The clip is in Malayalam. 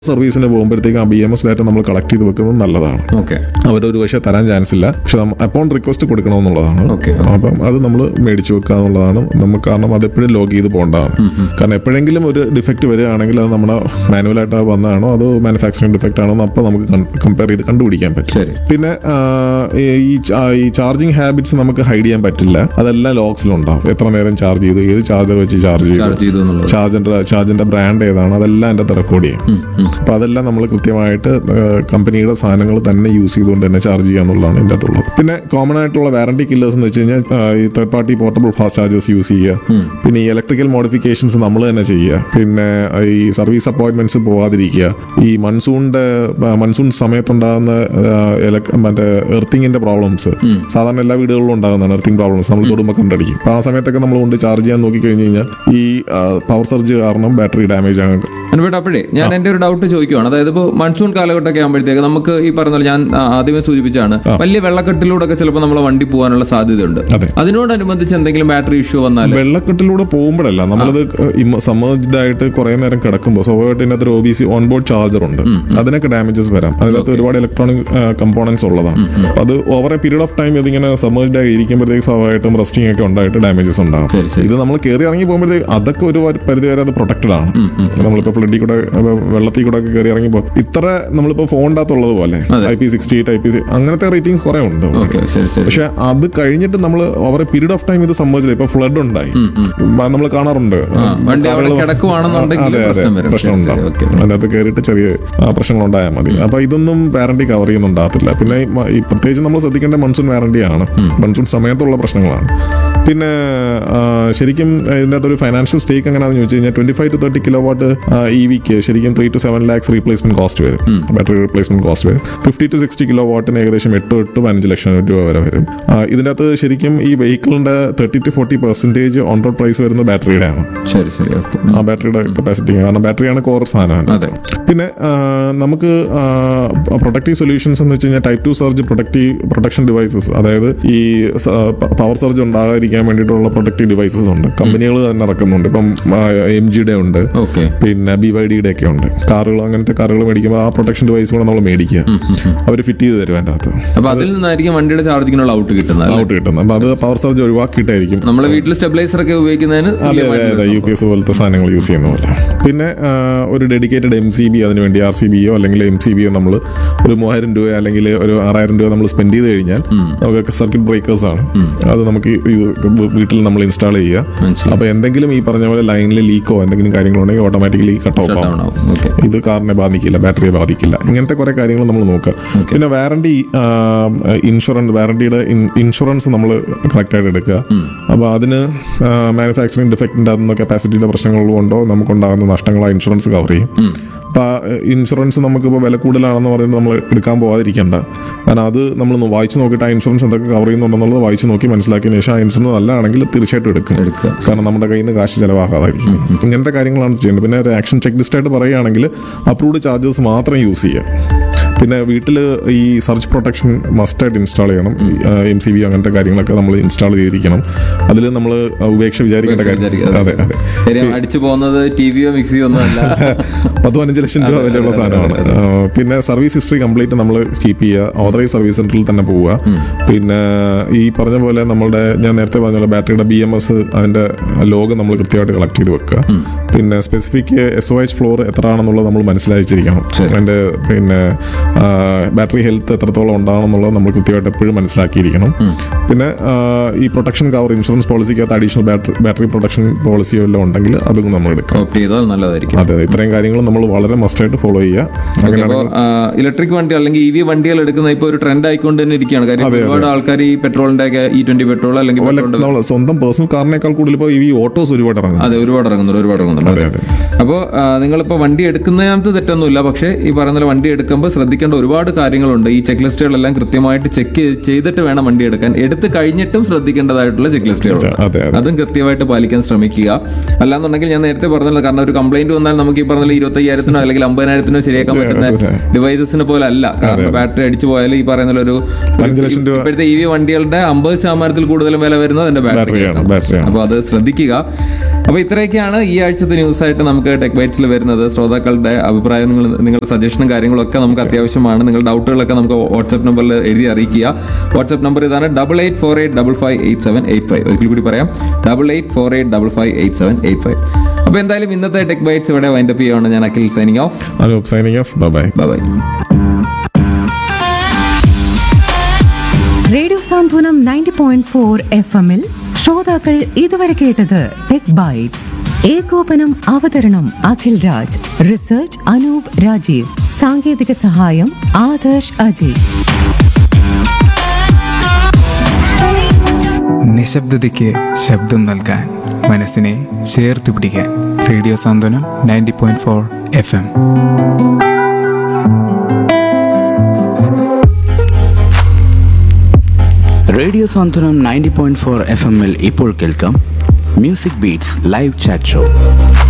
സർവീസിന് പോകുമ്പോഴത്തേക്ക് ആ ബി എം എസ് ഡാറ്റ നമ്മൾ കളക്ട് ചെയ്ത് വെക്കുന്നത് നല്ലതാണ് ഓക്കെ അവരൊരു പക്ഷേ തരാൻ ചാൻസ് ഇല്ല പക്ഷെ അപ്പോൺ റിക്വസ്റ്റ് കൊടുക്കണമെന്നുള്ളതാണ് Okay. അപ്പം അത് നമ്മൾ മേടിച്ചു വെക്കുക എന്നുള്ളതാണ് നമുക്ക് കാരണം അത് എപ്പോഴും ലോഗ് ചെയ്ത് പോകേണ്ടതാണ് കാരണം എപ്പോഴെങ്കിലും ഒരു ഡിഫക്റ്റ് വരികയാണെങ്കിൽ അത് നമ്മുടെ മാനുവലായിട്ട് വന്നതാണോ അതോ മാനുഫാക്ചറിങ് ഡിഫക്റ്റ് ആണോ എന്ന് അപ്പോൾ നമുക്ക് കമ്പയർ ചെയ്ത് കണ്ടുപിടിക്കാൻ പറ്റും ശരി പിന്നെ ആ, ഈ ചാ- ഈ ചാർജിങ് ഹാബിറ്റ്സ് നമുക്ക് ഹൈഡ് ചെയ്യാൻ പറ്റില്ല അതെല്ലാം ലോക്സിലുണ്ടാവും എത്ര നേരം ചാർജ് ചെയ്തു ഏത് ചാർജർ വെച്ച് ചാർജ് ചെയ്തു ചാർജ് ചെയ്തു എന്നുള്ളത് ചാർജറിന്റെ ചാർജിന്റെ ബ്രാൻഡ് ഏതാണ് അതെല്ലാം എൻ്റെ അകത്ത് റെക്കോർഡ് ചെയ്യും ഉം, ഉം. അപ്പൊ അതെല്ലാം നമ്മൾ കൃത്യമായിട്ട് കമ്പനിയുടെ സാധനങ്ങൾ തന്നെ യൂസ് ചെയ്തുകൊണ്ട് തന്നെ ചാർജ് ചെയ്യുക എന്നുള്ളതാണ് ഇതിൻ്റെ അകത്തുള്ളത് പിന്നെ കോമൺ ആയിട്ടുള്ള വാറണ്ടി കില്ലേഴ്സ് എന്ന് വെച്ച് കഴിഞ്ഞാൽ ആ, ഈ third party portable fast chargers use ചെയ്യുക പിന്നെ ഈ ഇലക്ട്രിക്കൽ മോഡിഫിക്കേഷൻസ് നമ്മൾ തന്നെ ചെയ്യുക പിന്നെ ഈ സർവീസ് അപ്പോയിന്റ്മെന്റ്സ് പോവാതിരിക്കുക ഈ മൺസൂണിന്റെ മൺസൂൺ സമയത്തുണ്ടാകുന്ന ആ, elec- മറ്റേ എർത്തിങ്ങിന്റെ പ്രോബ്ലംസ് സാധാരണ എല്ലാ വീടുകളിലും ഉണ്ടാകുന്നതാണ് എർത്തിങ് പ്രോബ്ലംസ് നമ്മൾ തൊടുമ്പോൾ കണ്ടടിക്കും അപ്പൊ ആ സമയത്തൊക്കെ നമ്മൾ കൊണ്ട് ചാർജ് ചെയ്യാൻ നോക്കി കഴിഞ്ഞ് കഴിഞ്ഞാൽ ഈ പവർ സർജ് കാരണം ബാറ്ററി ഡാമേജ് ആകും അനുപേട്ട അപ്പോഴേ ഞാൻ എന്റെ ഒരു ഡൗട്ട് ചോദിക്കുവാണ് അതായത് ഇപ്പോൾ മൺസൂൺ കാലഘട്ടമൊക്കെ ആകുമ്പോഴത്തേക്ക് നമുക്ക് ഈ പറഞ്ഞ പോലെ ഞാൻ ആ, ആദ്യമേ സൂചിപ്പിച്ചാണ് വലിയ വെള്ളക്കെട്ടിലൂടെ ഒക്കെ ചിലപ്പോൾ നമ്മളെ വണ്ടി പോകാനുള്ള സാധ്യതയുണ്ട് അതെ. അതിനോടനുബന്ധിച്ച് എന്തെങ്കിലും ബാറ്ററി ഇഷ്യൂ വന്നാൽ വെള്ളക്കെട്ടിലൂടെ പോകുമ്പോഴല്ല നമ്മളത് സമ്മേജ്ഡ് ആയിട്ട് കുറെ നേരം കിടക്കുമ്പോൾ സ്വാഭാവികമായിട്ട് ഇതിനകത്ത് ഒരു O B C on board charger ഉണ്ട് അതിനൊക്കെ ഡാമേജസ് വരാം അതിനകത്ത് ഒരുപാട് ഇലക്ട്രോണിക് കമ്പോണൻസ് ഉള്ളതാണ് അപ്പൊ അത് over a period of time ഇതിങ്ങനെ സമ്മേജ്ഡ് ആയി ഇരിക്കുമ്പോഴത്തേക്ക് സ്വാഭാവികമായിട്ടും റസ്റ്റിംഗ് ഒക്കെ ഉണ്ടായിട്ട് ഡാമേജസ് ഉണ്ടാകും ശരി, ശരി. ഇത് നമ്മൾ കയറി ഇറങ്ങി പോകുമ്പോഴത്തേക്ക് അതൊക്കെ ഒരു പരി- പരിധി വരെ അത് പ്രൊട്ടക്റ്റഡ് ആണ് നമ്മളിപ്പോ ഫ്ലഡിൽ കൂടെ അഹ് വെള്ളത്തിൽ കൂടെ ഒക്കെ കയറി ഇറങ്ങിപ്പോ ഇത്ര നമ്മളിപ്പോ ഫോണിൻ്റെ അകത്തുള്ളത് പോലെ അതെ. I P sixty eight I P C അങ്ങനത്തെ റേറ്റിംഗ്സ് കുറെ ഉണ്ട് ഓക്കെ ശരി ശരി പക്ഷെ അത് കഴിഞ്ഞിട്ട് നമ്മൾ over a period of time ഇത് സംഭവിച്ചില്ല ഇപ്പൊ ഫ്ലഡ് ഉണ്ടായി നമ്മൾ കാണാറുണ്ട് വണ്ടി അവിടെ കാറുകള് കിടക്കുവാണെന്നുണ്ടെങ്കിൽ അതെ, അതെ, പ്രശ്നം വരും. പ്രശ്നം ശരി, ശരി, ഉണ്ടാവും ഓക്കെ. അതിനകത്ത് കയറിയിട്ട് ചെറിയ പ്രശ്നങ്ങൾ ഉണ്ടായാൽ മതി അപ്പൊ ഇതൊന്നും വാറണ്ടി കവർ ചെയ്യുന്നുണ്ടാകത്തില്ല പിന്നെ ഈ മ- ഈ പ്രത്യേകിച്ച് നമ്മൾ ശ്രദ്ധിക്കേണ്ട മൺസൂൺ വാറണ്ടിയാണ് മൺസൂൺ സമയത്തുള്ള പ്രശ്നങ്ങളാണ് പിന്നെ ആ, ശരിക്കും ഇതിൻ്റെ അകത്തൊരു ഫൈനാൻഷ്യൽ സ്റ്റേക്ക് എങ്ങനെയാണെന്ന് ചോദിച്ചു കഴിഞ്ഞാൽ twenty five two thirty kilo watt ഇ വിക്ക് ശരിക്കും three two seven lakhs replacement cost വരും ബാറ്ററി റീപ്ലേസ്മെന്റ് കോസ്റ്റ് വരും ഫിഫ്റ്റി ടു സിക്സ്റ്റി കിലോ വാട്ടിന് ഏകദേശം എട്ട് എട്ട് പതിനഞ്ച് ലക്ഷം രൂപ വരെ വരും ആ, ഇതിൻ്റെ അകത്ത് ശരിക്കും ഈ വെഹിക്കിളിന്റെ thirty two forty percentage on road price വരുന്നത് ബാറ്ററിയുടെ ആണ് ശരി ശരി ഓക്കെ ആ ബാറ്ററിയുടെ കപ്പാസിറ്റി കാരണം ബാറ്ററിയാണ് കോർ സാധനം അതെ പിന്നെ ആ, നമുക്ക് പ്രൊട്ടക്റ്റീവ് സൊല്യൂഷൻസ് എന്ന് വെച്ച് കഴിഞ്ഞാൽ type two surge protective protection devices അതായത് ഈ പവർ സർജ് ഉണ്ടാകാതിരിക്കാൻ വേണ്ടിയിട്ടുള്ള പ്രൊട്ടക്റ്റീവ് ഡിവൈസസ് ഉണ്ട് കമ്പനികൾ തന്നെ ഇറക്കുന്നുണ്ട് ഇപ്പം എം ജിയുടെ ഉണ്ട് ഓക്കെ പിന്നെ ബി വൈ ഡിയുടെ ഒക്കെ ഉണ്ട് കാറുകൾ അങ്ങനത്തെ കാറുകൾ മേടിക്കുമ്പോൾ ആ പ്രൊട്ടക്ഷൻ ഡിവൈസ് കൂടെ നമ്മൾ മേടിക്കുക അവർ ഫിറ്റ് ചെയ്ത് തരും അതിൻ്റെ അകത്ത് അപ്പൊ അതിൽ നിന്നായിരിക്കും വണ്ടിയുടെ ചാർജിങ്ങിനുള്ള ഔട്ട് കിട്ടുന്നത് അല്ലേ? ഔട്ട് കിട്ടുന്നത് അപ്പം അത് പവർ സർജ് ഒഴിവാക്കിയിട്ടായിരിക്കും നമ്മളെ വീട്ടിൽ സ്റ്റെബിലൈസർ ഒക്കെ ഉപയോഗിക്കുന്നതിന് അതെ അതെ തുല്യമായിട്ടുള്ള അതെ യു പി എസ് പോലത്തെ സാധനങ്ങൾ യൂസ് ചെയ്യുന്ന പോലെ പിന്നെ ആ, ഒരു ഡെഡിക്കേറ്റഡ് എം സി ബി അതിന് വേണ്ടി ആർ സി ബിയോ അല്ലെങ്കിൽ എം സി ബിയോ നമ്മൾ ഒരു മൂവായിരം രൂപ അല്ലെങ്കിൽ ഒരു ആറായിരം രൂപ നമ്മൾ സ്പെൻഡ് ചെയ്ത് കഴിഞ്ഞാൽ നമുക്ക് സർക്യൂട്ട് ബ്രേക്കേഴ്സ് ആണ് അത് നമുക്ക് ഈ വീട്ടിൽ നമ്മൾ ഇൻസ്റ്റാൾ ചെയ്യുക മനസ്സിലായി. അപ്പൊ എന്തെങ്കിലും ഈ പറഞ്ഞ പോലെ ലൈനിൽ ലീക്കോ എന്തെങ്കിലും കാര്യങ്ങളുണ്ടെങ്കിൽ ഓട്ടോമാറ്റിക്കലി കട്ട് ഓഫ് Shut ആവും down ആവും ഓക്കെ ഇത് കാറിനെ ബാധിക്കില്ല ബാറ്ററിയെ ബാധിക്കില്ല ഇങ്ങനത്തെ കുറെ കാര്യങ്ങൾ നമ്മൾ നോക്കുക പിന്നെ വാറണ്ടി ഇൻഷുറൻസ് വാറണ്ടിയുടെ ഇൻഷുറൻസ് നമ്മൾ കറക്റ്റ് ആയിട്ട് എടുക്കുക അപ്പോൾ അതിന് മാനുഫാക്ചറിങ് ഡിഫക്റ്റിൻ്റെ അതൊന്നും കപ്പാസിറ്റിയുടെ പ്രശ്നങ്ങൾ കൊണ്ടോ നമുക്കുണ്ടാകുന്ന നഷ്ടങ്ങൾ ആ ഇൻഷുറൻസ് കവർ ചെയ്യും അപ്പോൾ ഇൻഷുറൻസ് നമുക്കിപ്പോൾ വില കൂടുതലാണെന്ന് പറയുന്നത് നമ്മൾ എടുക്കാൻ പോകാതിരിക്കേണ്ട കാരണം അത് നമ്മൾ വായിച്ച് നോക്കിയിട്ട് ആ ഇൻഷുറൻസ് എന്തൊക്കെ കവർ ചെയ്യുന്നുണ്ടെന്നുള്ളത് വായിച്ച് നോക്കി മനസ്സിലാക്കിയതിന് ശേഷം ആ ഇൻഷുറൻസ് നല്ലതാണെങ്കിൽ തീർച്ചയായിട്ടും എടുക്കുക എടുക്കുക കാരണം നമ്മുടെ കയ്യിൽ നിന്ന് കാശ് ചിലവാകാതായിരിക്കും ഇങ്ങനത്തെ കാര്യങ്ങളാണ് ചെയ്യേണ്ടത് പിന്നെ ഒരു ആക്ഷൻ ചെക്ക് ലിസ്റ്റ് ആയിട്ട് പറയുകയാണെങ്കിൽ അപ്രൂവ്ഡ് ചാർജസ് മാത്രം യൂസ് ചെയ്യുക പിന്നെ വീട്ടിൽ ഈ സർച്ച് പ്രൊട്ടക്ഷൻ മസ്റ്റായിട്ട് ഇൻസ്റ്റാൾ ചെയ്യണം എം സി ബി അങ്ങനത്തെ കാര്യങ്ങളൊക്കെ നമ്മൾ ഇൻസ്റ്റാൾ ചെയ്തിരിക്കണം അതിൽ നമ്മൾ ഉപേക്ഷ വിചാരിക്കേണ്ട കാര്യം വിചാരിക്കാതെ. അതെ അതെ കാര്യം അടിച്ചു പോകുന്നത് ടി വിയോ മിക്സിയോ ഒന്നും അല്ല പത്ത് പതിനഞ്ച് ലക്ഷം രൂപ വിലയുള്ള സാധനമാണ് ആ, പിന്നെ സർവീസ് ഹിസ്റ്ററി കംപ്ലീറ്റ് നമ്മൾ കീപ്പ് ചെയ്യുക ഓതറൈസ് സർവീസ് സെന്ററിൽ തന്നെ പോവുക പിന്നെ ഈ പറഞ്ഞ പോലെ നമ്മളുടെ ഞാൻ നേരത്തെ പറഞ്ഞ പോലെ ബാറ്ററിയുടെ ബി എം എസ് അതിന്റെ ലോഗ് നമ്മൾ കൃത്യമായിട്ട് കളക്ട് ചെയ്ത് വെക്കുക പിന്നെ specific S O H floor എത്ര ആണെന്നുള്ളത് നമ്മൾ മനസ്സിലാക്കിയിരിക്കണം ശരി. അതിന്റെ പിന്നെ ബാറ്ററി ഹെൽത്ത് എത്രത്തോളം ഉണ്ടാണെന്നുള്ളത് നമ്മൾ കൃത്യമായിട്ട് എപ്പോഴും മനസ്സിലാക്കിയിരിക്കണം പിന്നെ ആ, ഈ പ്രൊട്ടക്ഷൻ കവർ ഇൻഷുറൻസ് പോളിസിക്കകത്ത് അഡീഷണൽ ബാറ്ററി ബാറ്ററി പ്രൊട്ടക്ഷൻ പോളിസിയോ എല്ലാം ഉണ്ടെങ്കിൽ അതും നമ്മൾ എടുക്കാം ഓപ്റ്റ് ചെയ്താൽ നല്ലതായിരിക്കും അതെ അതെ ഇത്രയും കാര്യങ്ങൾ നമ്മൾ വളരെ മസ്റ്റായിട്ട് ഫോളോ ചെയ്യുക അങ്ങനെയാണ് അപ്പോൾ ഇലക്ട്രിക് വണ്ടി അല്ലെങ്കിൽ ഇ വി വണ്ടികൾ എടുക്കുന്ന ഇപ്പോൾ ഒരു ട്രെൻഡ് ആയിക്കൊണ്ട് തന്നെ ഇരിക്കുകയാണ് കാര്യം ഒരുപാട് ആൾക്കാർ ഈ പെട്രോളിന്റെ ഒക്കെ ഇ ട്വന്റി പെട്രോൾ അല്ലെങ്കിൽ പെട്രോളിന്റെ നമ്മൾ സ്വന്തം പേഴ്സണൽ കാറിനേക്കാൾ കൂടുതൽ ഇപ്പോൾ ഈ ഓട്ടോസ് ഒരുപാട് ഇറങ്ങും അതെ ഒരുപാട് ഇറങ്ങുന്നുണ്ട് ഒരുപാട് ഇറങ്ങുന്നുണ്ട് അതെ അതെ അപ്പോൾ നിങ്ങളിപ്പോൾ വണ്ടി എടുക്കുന്നതിനകത്ത് തെറ്റൊന്നുമില്ല പക്ഷേ ഈ പറയുന്ന പോലെ വണ്ടി എടുക്കുമ്പോൾ ശ്രദ്ധിക്കേണ്ട ശ്രദ്ധിക്കേണ്ട ഒരുപാട് കാര്യങ്ങളുണ്ട് ഈ ചെക്ക് ലിസ്റ്റുകളെല്ലാം കൃത്യമായിട്ട് ചെക്ക് ചെയ്തിട്ട് വേണം വണ്ടി എടുക്കാൻ എടുത്ത് കഴിഞ്ഞിട്ടും ശ്രദ്ധിക്കേണ്ടതായിട്ടുള്ള ചെക്ക് ലിസ്റ്റുകളുണ്ട് അതെ അതെ അതും കൃത്യമായിട്ട് പാലിക്കാൻ ശ്രമിക്കുക അല്ലാന്നുണ്ടെങ്കിൽ ഞാൻ നേരത്തെ പറഞ്ഞല്ലോ കാരണം ഒരു കംപ്ലൈന്റ് വന്നാൽ നമുക്ക് ഈ പറഞ്ഞ ഇരുപത്തി അയ്യായിരത്തിനോ അല്ലെങ്കിൽ അമ്പതിനായിരത്തിനോ ശരിയാക്കാൻ പറ്റുന്ന അതെ. ഡിവൈസസിനെ പോലെ അല്ല കാരണം ബാറ്ററി അടിച്ചു പോയാൽ ഈ പറയുന്ന പോലെ ഒരു അഞ്ച് ലക്ഷം രൂപ ഇപ്പോഴത്തെ ഇ വി വണ്ടികളുടെ അമ്പത് ശതമാനത്തിൽ കൂടുതലും വില വരുന്നത് അതിന്റെ ബാറ്ററി ബാറ്ററിയാണ് ബാറ്ററിയാണ് അപ്പോൾ അത് ശ്രദ്ധിക്കുക അപ്പോൾ ഇത്രയൊക്കെയാണ് ഈ ആഴ്ചത്തെ ന്യൂസ് ആയിട്ട് നമുക്ക് ടെക് ബൈറ്റ്സിൽ വരുന്നത് ശ്രോതാക്കളുടെ അഭിപ്രായം നിങ്ങൾ നിങ്ങളുടെ സജഷനും കാര്യങ്ങളൊക്കെ നമുക്ക് അത്യാവശ്യമാണ് നിങ്ങളുടെ ഡൗട്ടുകളൊക്കെ നമുക്ക് വാട്സ്ആപ്പ് നമ്പറിൽ എഴുതി അറിയിക്കുക വാട്സ്ആപ്പ് നമ്പർ ഇതാണ് double eight four eight double five eight seven eight five ഒരിക്കൽ കൂടി പറയാം double eight four eight double five eight seven eight five അപ്പോൾ എന്തായാലും ഇന്നത്തെ ടെക് ബൈറ്റ്സ് ഇവിടെ വൈൻഡപ്പ് ചെയ്യുകയാണ് ഞാൻ Akhil signing off Anoop signing off bye bye radio Santhwanam ninety point four F എമ്മിൽ ശ്രോതാക്കൾ ഇതുവരെ കേട്ടത് ടെക് ബൈറ്റ്സ് ഏകോപനം അവതരണം അഖിൽ രാജ് റിസർച്ച് അനൂപ് രാജീവ് സാങ്കേതിക സഹായം ആദർശ് അജയ് നിശബ്ദതയ്ക്ക് ശബ്ദം നൽകാൻ മനസ്സിനെ ചേർത്ത് പിടിക്കാൻ radio Santhwanam ninety point four F M radio Santhwanam ninety point four F എമ്മിൽ ഇപ്പോൾ കേൾക്കാം music beats live chat show